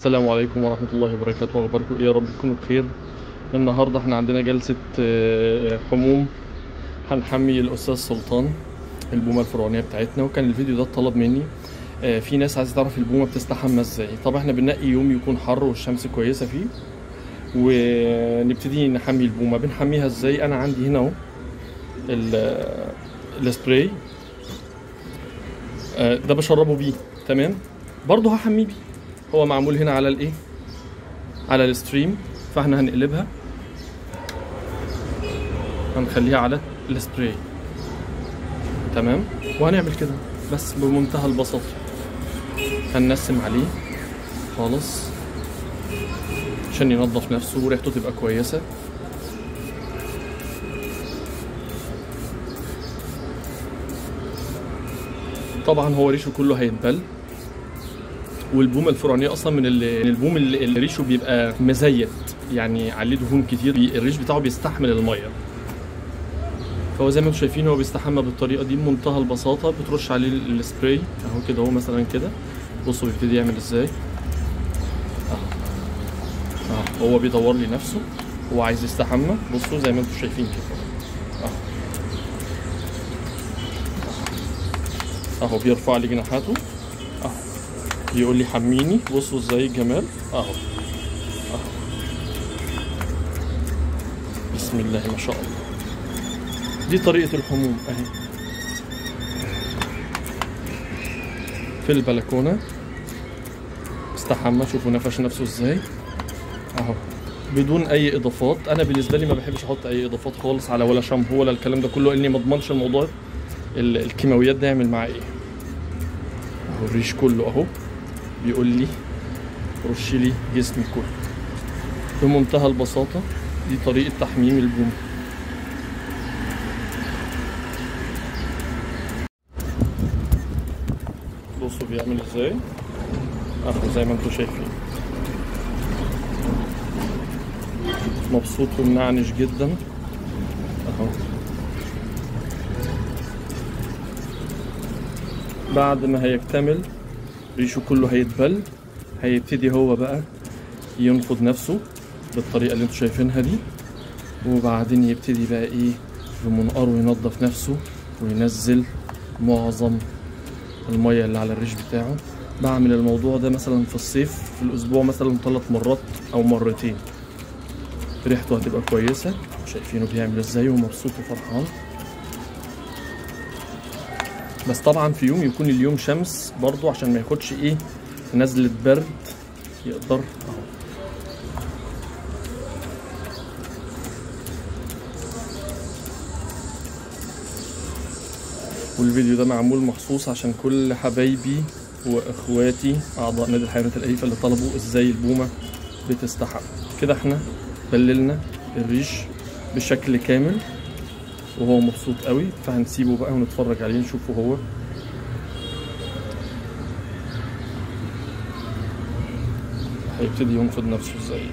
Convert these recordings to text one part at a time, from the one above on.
السلام عليكم ورحمة الله وبركاته وبركاته يا رب تكونوا بخير النهاردة احنا عندنا جلسة آه، حموم هنحمي الأستاذ سلطان البومة الفرعونية بتاعتنا وكان الفيديو ده اتطلب مني آه، في ناس عايزة تعرف البومة بتستحمى ازاي طبعا احنا بننقي يوم يكون حر والشمس كويسة فيه ونبتدي نحمي البومة بنحميها ازاي انا عندي هنا اهو ال- السبراي آه، ده بشربه بيه تمام برضه هحميه بيه هو معمول هنا على الايه على الستريم فاحنا هنقلبها هنخليها على السبراي تمام وهنعمل كده بس بمنتهى البساطة هننسم عليه خالص عشان ينظف نفسه وريحته تبقى كويسة طبعا هو ريشه كله هيتبل والبومه الفرعونيه اصلا من ال- من البوم اللي اللي ريشه بيبقى مزيت يعني عليه دهون كتير بي- الريش بتاعه بيستحمل الميه فهو زي ما انتم شايفين هو بيستحمى بالطريقه دي بمنتهى البساطه بترش عليه ال- السبراي اهو كده اهو مثلا كده بصوا بيبتدي يعمل ازاي اهو اهو هو بيدور لي نفسه هو عايز يستحمى بصوا زي ما انتم شايفين كده اهو اهو بيرفع لي جناحاته اهو يقول لي حميني بصوا ازاي الجمال اهو اهو بسم الله ما شاء الله دي طريقة الحموم اهي في البلكونة استحمى شوفوا نفش نفسه ازاي اهو بدون اي اضافات انا بالنسبه لي ما بحبش احط اي اضافات خالص على ولا شامبو ولا الكلام ده كله لاني ما اضمنش الموضوع ال- الكيماويات ده يعمل معاه ايه اهو الريش كله اهو بيقول لي رش لي جسمي كله بمنتهى البساطة دي طريقة تحميم البوم بصوا بيعمل ازاي اهو زي ما انتم شايفين مبسوط ومنعنش جدا اهو بعد ما هيكتمل ريشه كله هيتبل هيبتدي هو بقى ينفض نفسه بالطريقة اللي انتوا شايفينها دي وبعدين يبتدي بقى ايه بمنقاره ينظف نفسه وينزل معظم المية اللي على الريش بتاعه بعمل الموضوع ده مثلا في الصيف في الاسبوع مثلا ثلاث مرات او مرتين ريحته هتبقى كويسة شايفينه بيعمل ازاي ومبسوط وفرحان بس طبعا في يوم يكون اليوم شمس برضو عشان ما ياخدش ايه نزلة برد يقدر اهو والفيديو ده معمول مخصوص عشان كل حبايبي واخواتي اعضاء نادي الحيوانات الاليفه اللي طلبوا ازاي البومه بتستحمى كده احنا بللنا الريش بشكل كامل وهو مبسوط قوي فهنسيبه بقى ونتفرج عليه نشوفه هو هيبتدي ينفض نفسه ازاي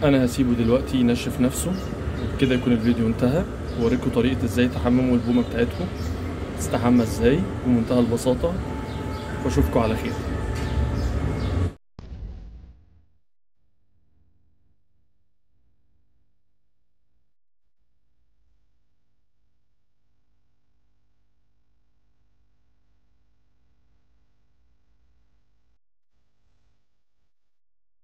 انا هسيبه دلوقتي ينشف نفسه كده يكون الفيديو انتهى ووريكم طريقه ازاي تحمموا البومه بتاعتكم تستحمى ازاي بمنتهى البساطه واشوفكم على خير